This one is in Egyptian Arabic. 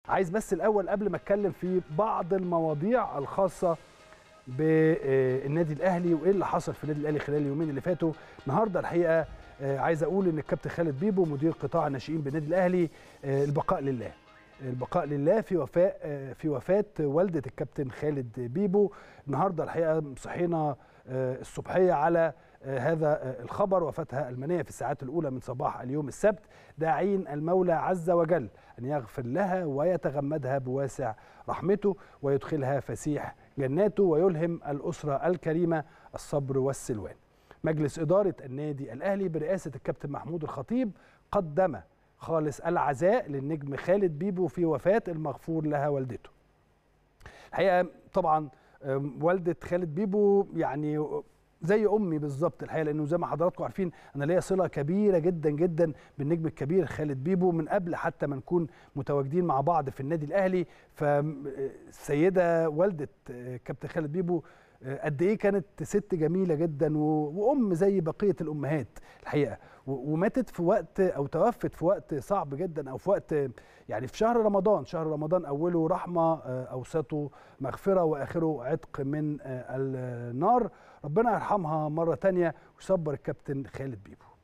عايز بس الاول قبل ما اتكلم في بعض المواضيع الخاصه بالنادي الاهلي وايه اللي حصل في النادي الاهلي خلال اليومين اللي فاتوا النهارده الحقيقه عايز اقول ان الكابتن خالد بيبو مدير قطاع الناشئين بالنادي الاهلي البقاء لله البقاء لله في وفاء في وفاه والده الكابتن خالد بيبو النهارده الحقيقه صحينا الصبحيه على هذا الخبر وفاتها المنيه في الساعات الاولى من صباح اليوم السبت داعين المولى عز وجل ان يغفر لها ويتغمدها بواسع رحمته ويدخلها فسيح جناته ويلهم الاسره الكريمه الصبر والسلوان. مجلس اداره النادي الاهلي برئاسه الكابتن محمود الخطيب قدم خالص العزاء للنجم خالد بيبو في وفاه المغفور لها والدته. الحقيقه طبعا والده خالد بيبو يعني زي امي بالظبط الحقيقه لانه زي ما حضراتكم عارفين انا ليا صله كبيره جدا جدا بالنجم الكبير خالد بيبو من قبل حتى ما نكون متواجدين مع بعض في النادي الاهلي فالسيده والده كابتن خالد بيبو قد ايه كانت ست جميله جدا وام زي بقيه الامهات الحقيقه وماتت في وقت او توفت في وقت صعب جدا او في وقت يعني في شهر رمضان شهر رمضان اوله رحمه اوسطه مغفره واخره عتق من النار ربنا يرحمها مره تانية ويصبر الكابتن خالد بيبو